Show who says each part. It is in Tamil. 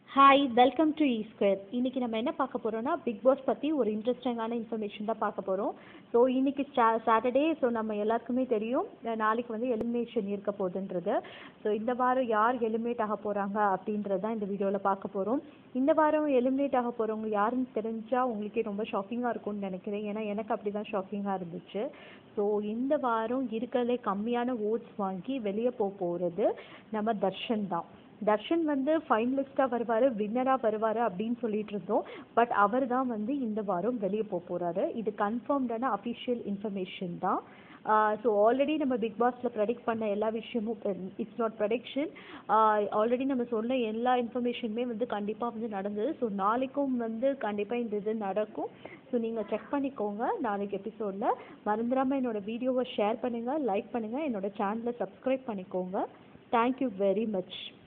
Speaker 1: ஹாய் வெல்கம் டு ஸ்கொயர் இன்னைக்கு நம்ம என்ன பார்க்க போறோம்னா பிக் பாஸ் பற்றி ஒரு இன்ட்ரெஸ்டிங்கான இன்ஃபர்மேஷன் தான் பார்க்க போகிறோம் ஸோ இன்னைக்கு சாட்டர்டே ஸோ நம்ம எல்லாருக்குமே தெரியும் அஹ் நாளைக்கு வந்து எலிமினேஷன் இருக்க போகுதுன்றது ஸோ இந்த வாரம் யார் எலிமினேட் ஆக போகிறாங்க அப்படின்றது தான் இந்த வீடியோவில் பார்க்க போகிறோம் இந்த வாரம் எலிமினேட் ஆக போகிறவங்க யாருன்னு தெரிஞ்சால் உங்களுக்கே ரொம்ப ஷாக்கிங்காக இருக்கும்னு நினைக்கிறேன் ஏன்னா எனக்கு அப்படி தான் ஷாக்கிங்காக இருந்துச்சு ஸோ இந்த வாரம் இருக்கிறதுலே கம்மியான ஓட்ஸ் வாங்கி வெளியே போக போகிறது நம்ம தர்ஷன் தான் தர்ஷன் வந்து ஃபைனலிஸ்ட்டாக வருவார் வின்னராக வருவார் அப்படின்னு சொல்லிட்டு இருந்தோம் பட் அவர் தான் வந்து இந்த வாரம் வெளியே போக போகிறாரு இது கன்ஃபார்ம்டான அஃபிஷியல் இன்ஃபர்மேஷன் தான் ஸோ ஆல்ரெடி நம்ம பிக் பாஸில் ப்ரெடிக்ட் பண்ண எல்லா விஷயமும் இட்ஸ் நாட் ப்ரெடிக்ஷன் ஆல்ரெடி நம்ம சொன்ன எல்லா இன்ஃபர்மேஷனுமே வந்து கண்டிப்பாக வந்து நடந்தது ஸோ நாளைக்கும் வந்து கண்டிப்பாக இந்த இது நடக்கும் ஸோ நீங்கள் செக் பண்ணிக்கோங்க நாளைக்கு எபிசோடில் மறந்துடாமல் என்னோட வீடியோவை ஷேர் பண்ணுங்கள் லைக் பண்ணுங்கள் என்னோட சேனலை சப்ஸ்கிரைப் பண்ணிக்கோங்க தேங்க்யூ வெரி மச்